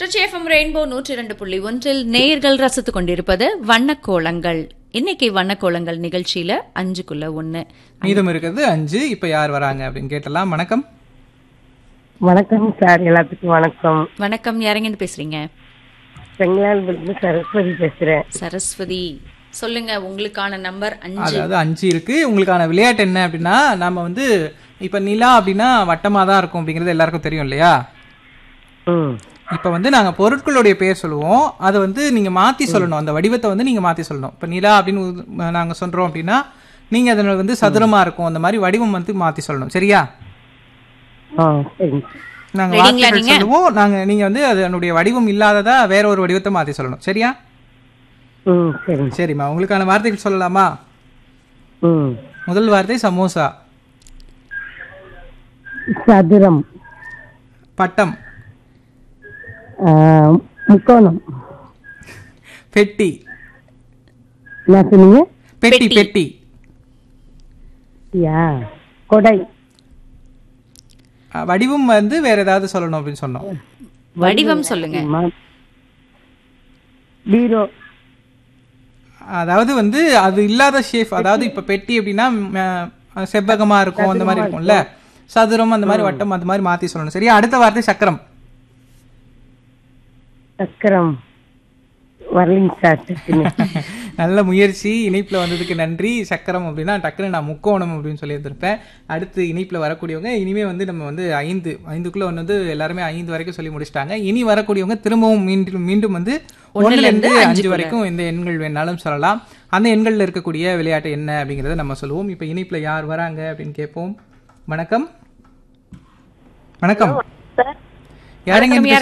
Trichy FM rainbow நூற்றி இரண்டு புள்ளி ஒன்றில் நேயர்கள் ரசித்துக் கொண்டிருப்பது வண்ணக்கோலங்கள் இன்னைக்கு வண்ணக்கோலங்கள் நிகழ்ச்சியில அஞ்சுக்குள்ள ஒண்ணு மீதம் இருக்கிறது அஞ்சு இப்ப யார் வராங்க அப்படின்னு கேட்டலாம் வணக்கம் வணக்கம் சார் எல்லாத்துக்கும் வணக்கம் வணக்கம் யாரங்கன்னு பேசுறீங்க செங்கலால்புரத்துல சரஸ்வதி பேசுறேன் சரஸ்வதி சொல்லுங்க உங்களுக்கான நம்பர் அஞ்சு அதாவது அஞ்சு இருக்கு உங்களுக்கான விளையாட்டு என்ன அப்படின்னா நம்ம வந்து இப்ப நிலா அப்படின்னா வட்டமா தான் இருக்கும் அப்படிங்கிறது எல்லாருக்கும் தெரியும் இல்லையா ம் இப்ப வந்து நாங்க பொருட்களுடைய பேர் சொல்லுவோம் அதை வந்து நீங்க மாத்தி சொல்லணும் அந்த வடிவத்தை வந்து நீங்க மாத்தி சொல்லணும் இப்ப நிலா அப்படின்னு உ- நாங்க சொல்றோம் அப்படின்னா நீங்க அதில் வந்து சதுரமா இருக்கும் அந்த மாதிரி வடிவம் வந்து மாத்தி சொல்லணும் சரியா ஆ சரிங்க நாங்க Ready-ங்களா வார்த்தைகள் நீங்க? சொல்லுவோம் நாங்க நீங்க வந்து அதனுடைய வடிவம் இல்லாததா வேற ஒரு வடிவத்தை மாத்தி சொல்லணும் சரியா ம் சரிங்க சரிம்மா உங்களுக்கான வார்த்தைகள் சொல்லலாமா ம் முதல் வார்த்தை சமோசா சதுரம் பட்டம் ஆ, முக்கோணம் பெட்டி என்ன சொன்னீங்க பெட்டி பெட்டி யா கொடை அஹ், வடிவம் வந்து வேற ஏதாவது சொல்லணும் அப்படின்னு சொன்னோம் வடிவம் சொல்லுங்க ம- பீரோ அதாவது வந்து அது இல்லாத ஷேப் அதாவது இப்ப பெட்டி அப்படின்னா ம், அஹ், செவ்வகமா இருக்கும் அந்த மாதிரி இருக்கும்ல சதுரம் அந்த மாதிரி வட்டம் அந்த மாதிரி மாத்தி சொல்லணும் சரியா அடுத்த வார்த்தை சக்கரம் சக்கரம் வரலிங்க சார் டக்குன்னு. நல்ல முயற்சி இணைப்புல வந்ததுக்கு நன்றி சக்கரம் அப்படின்னா டக்குன்னு நான் முக்கோணம் அப்படின்னு சொல்லி இருந்திருப்பேன் அடுத்து இணைப்புல வரக்கூடியவங்க இனிமே வந்து நம்ம வந்து ஐந்து ஐந்துக்குள்ள ஒன்று வந்து எல்லாருமே ஐந்து வரைக்கும் சொல்லி முடிச்சிட்டாங்க இனி வரக்கூடியவங்க திரும்பவும் மீண்டும் மீண்டும் வந்து ஒண்ணுல இருந்து அஞ்சு வரைக்கும் இந்த எண்கள் வேணாலும் சொல்லலாம் அந்த எண்கள்ல இருக்கக்கூடிய விளையாட்டு என்ன அப்படிங்கறத நம்ம சொல்லுவோம் இப்போ இணைப்புல யார் வராங்க அப்படின்னு கேட்போம் வணக்கம் வணக்கம் யாருங்க